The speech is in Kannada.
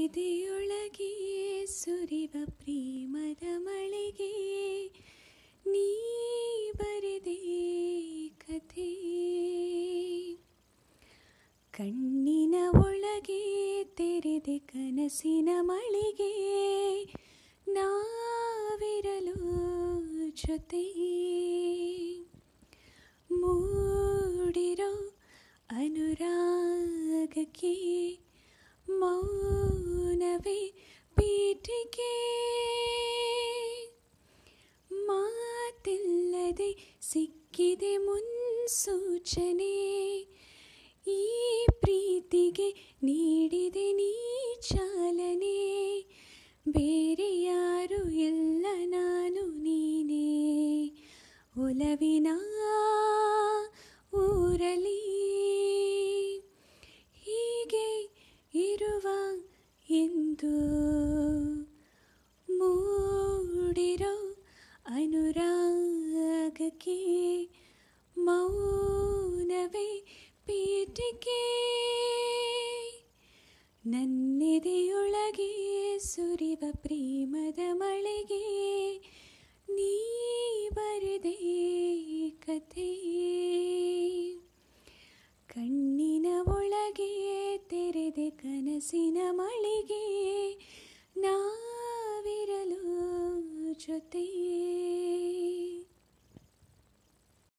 ನನ್ನೆದೆಯೊಳಗೆ ಸುರಿವ ಪ್ರೇಮದ ಮಳೆಗೆ ನೀ ಬರೆದೆ ಕಥೆ ಕಣ್ಣಿನ ಒಳಗೆ ತೆರೆದೆ ಕನಸಿನ ಮಳಿಗೆ ನಾವಿರಲು ಜೊತೆ ಮೂಡಿರೋ ಅನುರಾಗಕ್ಕೆ ಮೌನವೇ ಪೀಠಿಕೆ ಮಾತಿಲ್ಲದೆ ಸಿಕ್ಕಿದೆ ಮುನ್ಸೂಚನೆ ಈ ಪ್ರೀತಿಗೆ ನೀಡಿದೆ ನೀ ಚಾಲನೆ ಬೇರೆ ಯಾರು ಎಲ್ಲ ನಾನು ನೀನೇ ಒಲವಿನ ಊರಲಿ ಹೀಗೆ ಇರುವ ಎಂದು ಮೂಡಿರೋ ಅನುರಾಗಕ್ಕೆ ಮೌನವೇ ಪೀಠಿಕೆ ನನ್ನೆದೆಯೊಳಗೆ ಸುರಿವ ಪ್ರೇಮದ ಮಳೆಗೆ ನೀ ಬರೆದೆ ಕಥೆ ಕಣ್ಣಿನ ಒಳಗೆ ತೆರೆದೆ ಕನಸಿನ ಮಳಿಗೆ ನಾವಿರಲು ಜೊತೆ